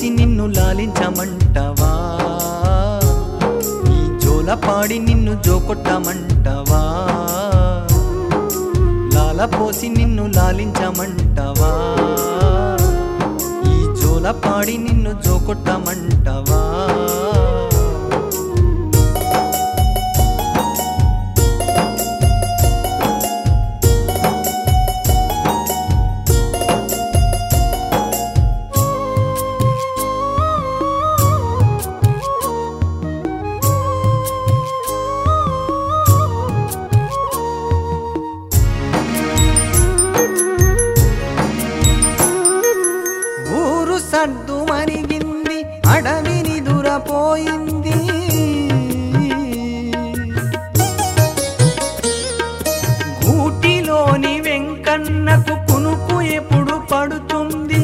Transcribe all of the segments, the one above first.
పోసి నిన్ను లాలించమంటవా ఈ జోల పాడి నిన్ను జోకొట్టమంటవా లాల పోసి నిన్ను లాలించమంటవా ఈ జోల పాడి నిన్ను జోకొట్టమంటవా ఊరు సర్దు మరిగింది అడవిని దురపోయింది గూటిలోని వెంకన్నకు కునుకు ఎప్పుడు పడుతుంది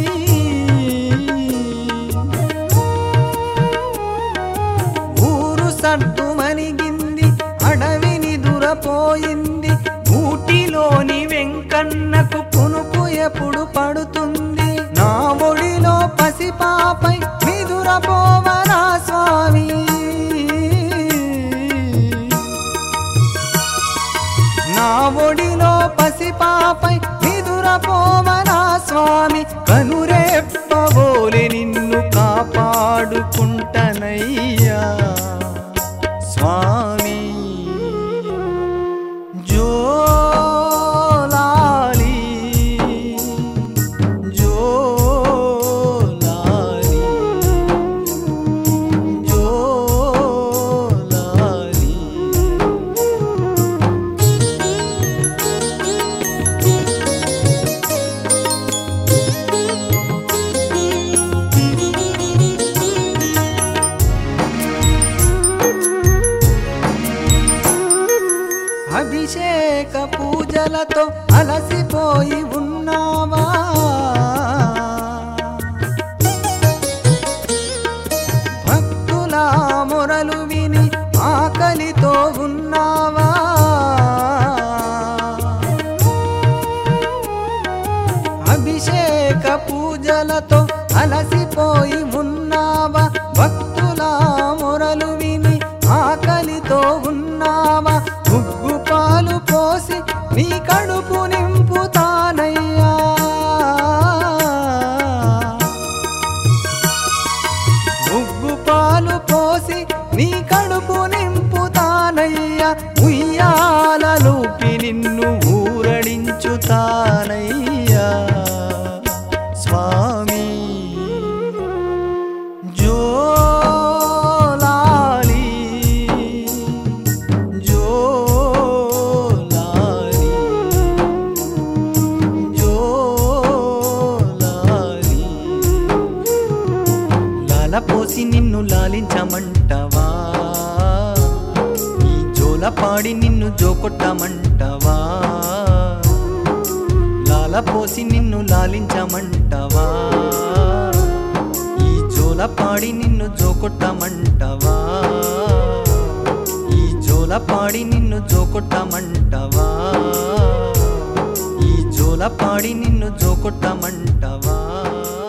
ఊరు సర్దు మరిగింది అడవిని దురపోయింది ఊటిలోని వెంకన్నకు కునుకు ఎప్పుడు పడుతుంది నా ఒడిలో పసిపాపై నిదురపోవరా స్వామి నా ఒడిలో పసిపాపై నిదురపోవరా స్వామి కనురేప్పబోలే నిన్ను కాపాడుకుంటనయ్యా స్వామి జోలాలి జోలాలి జోలాలి అభిషేక పూజలతో అలసిపోయి ఉన్నావా భక్తుల మొరలు విని ఆకలితో ఉన్నావా అభిషేక పూజలతో అలసిపోయి ఉన్నావా భక్తుల మొరలు విని ఆకలితో ఉన్నావా ఉగ్గు పాలు పోసి నీ కడుపు నింపుతానయ్యా ఉగ్గు పాలు పోసి నీ కడుపు నింపుతానయ్యా ఉయ్యాలలోపి నిన్ను ఊరడించుతానయ్యా స్వామి జోలాలి జోలాలి జోలాలి లాల పోసి నిన్ను లాలించమంటవా ఈ జోల పాడి నిన్ను జోకొట్టమంటవా లాల పోసి నిన్ను లాలించమంటవా ఈ జోల పాడి నిన్ను జోకొట్టమంటవా ఈ జోల పాడి నిన్ను జోకొట్టమంటవా ఈ జోల పాడి నిన్ను జోకొట్టమంటవా